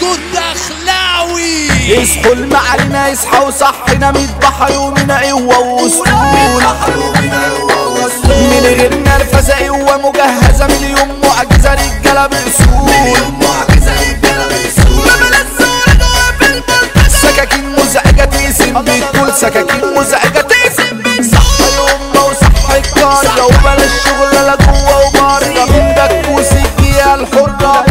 عبدو الدخلاوي يصحوا المعلنا يصحوا صحنا ميت بحر يومنا قوة واسطول من غير نرفزة قوة مجهزة مليون معجزة رجالة بأصول سكاكين مزعجة تقسم بتقول سكاكين مزعجة تقسم صح يوم وصح القارة وبلاش شغل لا جوه وبره من دكوس الجيال الحرة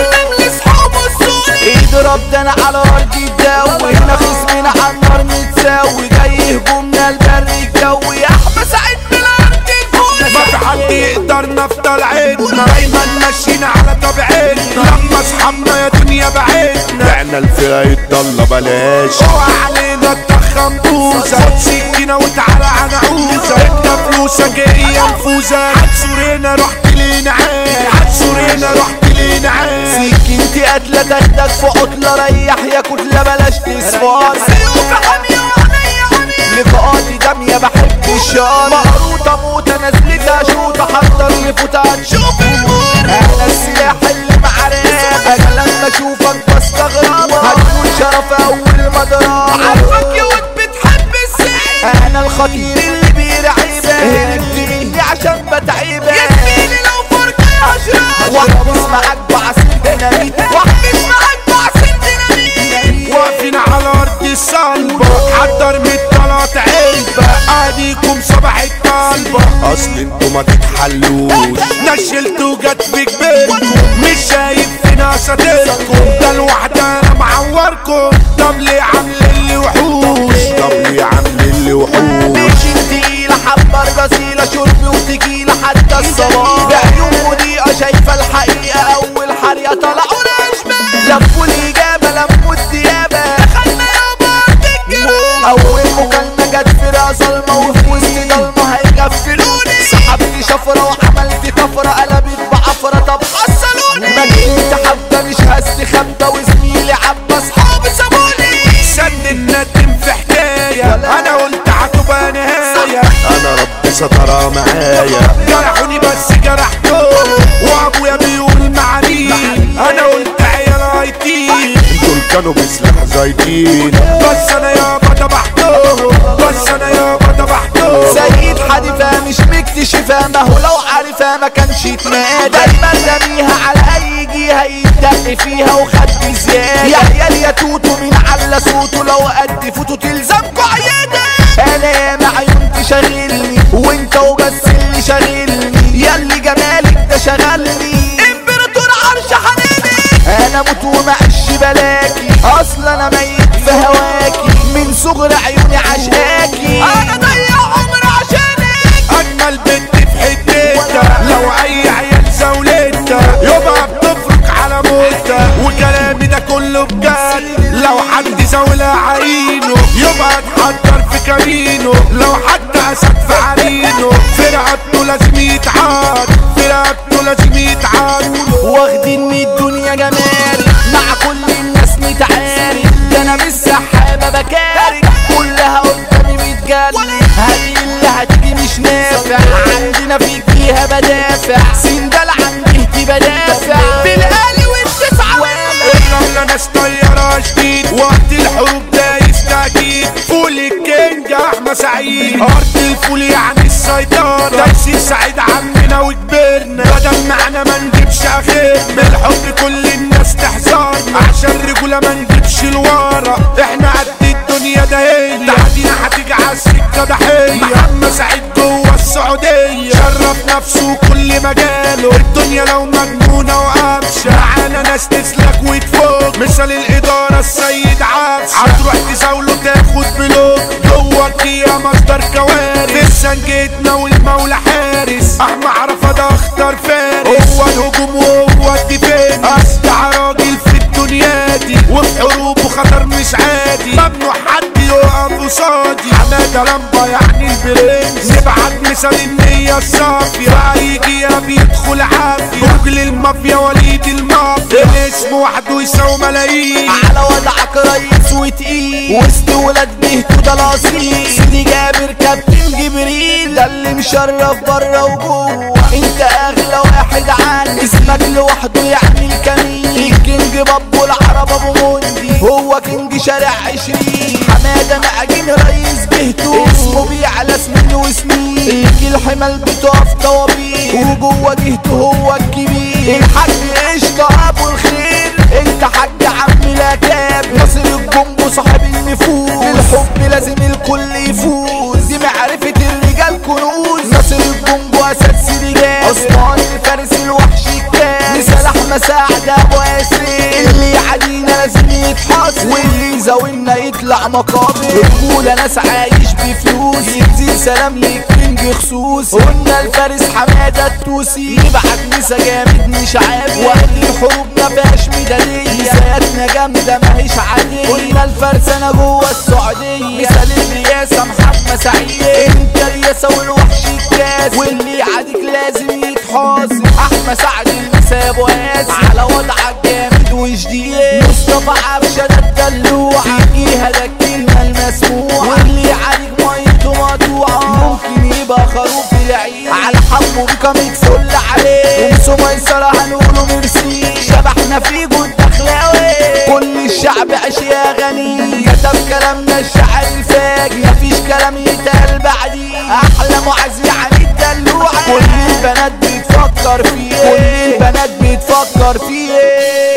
اضرب ده انا على ارض الدو هنا خصمنا على النار متساوي جاي هجومنا البر الجوي احمد سعيد من الارض ما في حد يقدر نفضل عيدنا دايما ماشيين على طبيعتنا لما اصحابنا يا دنيا بعيدنا بعنا الفرقة يتضل بلاش اوعى علينا تضخم بوزة خد سكينة وتعالى على عوزة انت فلوسك هي نفوذة هتسورينا رحت لينا عين هتسورينا رحت لينا عين سكينتي قاتلة تاخدك في عطلة ريح يا كتلة بلاش تصفار لقاءاتي دمية بحب الشار مقروطة موتة نزلتها شوطة حضر لفوتة هتشوف انا السلاح اللي معرفك لما اشوفك بستغرب هتكون شرف اول مضرب عارفك يا واد بتحب السيف انا الخطير اللي بيرعبك هربت مني عشان بتعبك يكفيني لو فرق اشرب واحبس معاك بعصير ديناميت واحبس معاك بعصير ديناميت واقفين على ارض الصلبة حضر من الطلات علبة اديكم صباح الطلبة اصل انتوا ما تتحلوش نشلتوا جت في جبينكم مش شايف فينا ساتركم ده الوحدة انا معوركم طب ليه عاملين لي وحوش طب ليه عاملين لي وحوش مش تقيلة حبة غسيلة شرب وتقيلة حتى الصباح بعيون مضيئة شايفة الحقيقة أول حرية طلعوا الأشبال لفوا الإجابة لموا الديابة دخلنا يابا أول مكالمة جت في راس ظلمة وفي وسط ضلمة هيغفلوني سحبت شفرة وعملت طفرة قلبت بعفرة طب حصلوني ما جيت حبة مش هستخبى وزميلي عبى أصحابي سابوني سد الندم في حكاية انا قلت هتبقى نهاية انا ربي سترى معايا جرحوني بس جرحتهم وابويا بيقول معاني انا قلت عيال هايتين دول كانوا بسلاح زايدين بس انا يابا ذبحتهم بس انا يابا ذبحتهم سيد حديثة مش مكتشفة ما هو لو عارفة ما كانش يتمادى دايما رميها على اي جهة يدق فيها وخد زيادة يا عيال يا توتو من على صوته لو قد فوتو تلزمكوا عيادة انا يا معيون تشغلني وانت وبس اللي شاغلني ياللي جمالك ده شغلني امبراطور عرش حنيني انا موت ومعش بلاكي اصلا انا ميت في هواكي من صغر عيوني عشقاكي انا ضيع عمري عشانك اجمل بنت في حتتها لو اي عيال زولتها يبقى بتفرق على موتها وكلامي ده كله بجد لو حد زولها عينه يبقى اتحضر في كمينه لو حد اسد في عرينه في رقبته لازم يتعاد في رقبته لازم يتعاد واخدين من الدنيا جمارك مع كل الناس متعارك ده انا مش سحابة بكارك كلها قدامي بتجلي هدي اللي هتيجي مش نافع عندنا في فيها بدافع سندال عندي اهتي بدافع بالقلي والتسعة الرملة ناس طيارة جديد وقت الحروب ده يستأكيد فول الكينج احمد سعيد ارض الفول يعني السيطرة تأسيس سعيد عمنا وكبرنا بدل معنا ما نجيبش اخير من الحب كل الناس تحذرنا عشان رجولة ما نجيبش لورا احنا قد الدنيا ده هي تعدينا هتيجي على السكة ضحية محمد سعيد جوه السعودية شرف نفسه كل مجاله الدنيا لو مجنونة وقفشة معانا ناس تسلك وتفوق مثال الإدارة السيد عبش هتروح تزاوله تاخد بلوك جوه يا مصدر كوارث في سنجتنا والمولى حارس احمى عرفة ده اختار فارس هو الهجوم وهو الدفاع أصدع راجل في الدنيا دي وفي حروبه خطر مش عادي ممنوع حد يقف قصادي حمادة لمبة يعني البرنس نبعت مثال النية الصافية هيجي يا بيدخل عافية راجل المافيا وليد المافيا الاسم وحده يساوي ملايين على وضعك ريس وتقيل وسط ولاد بيهتو ده الاصيل سيدي جابر كابتن جبريل ده اللي مشرف بره وجوه انت اغلى واحد عني اسمك لوحده يعني الكمين الكينج بابو العرب ابو هو كينج شارع عشرين حمادة معجين رئيس جهته اسمه بيعلى سنين وسنين يجي الحمل بتقف طوابير وجوه جهته هو الكبير الحاج قشطة ابو الخير انت حاج عم الاكاب ناصر الجنبو صاحب النفوس بالحب لازم الكل يفوز دي معرفة الرجال كنوز ناصر الجنبو اساس رجال عثمان الفارس الوحش الكام مثال احمد سعد ابو ياسين اللي يعادينا لازم يتحاصر واللي يزاولنا يطلع مقابر رجولة ناس عايش بفلوس يدي سلام للكينج خصوص قلنا الفارس حمادة التوسي يبعت مسا جامد مش عابر وقت الحروب ما فيهاش ميدالية سيادنا جامدة ماهيش عادية قلنا الفارس انا جوه السعودية مثال الرياسة محمد سعيد انت الرياسة والوحش الكاس واللي يعاديك لازم يتحاسب احمد سعد المسا ابو ياسر على وضعك جامد وجديد مصطفى عبشة ده الدلوع فيها ده الكلمة المسموعة واللي يعالج ميته مقطوعة ممكن يبقى خروف العيد على حمو بيكا متفل عليه ومسو ميسرة هنقوله ميرسي شبحنا في جود دخلاوي كل الشعب اشياء غني كتب كلامنا الشعر الفاجر مفيش كلام يتقال بعديه احلى معزي عن الدلوعة كل البنات بتفكر فيه كل البنات بتفكر فيه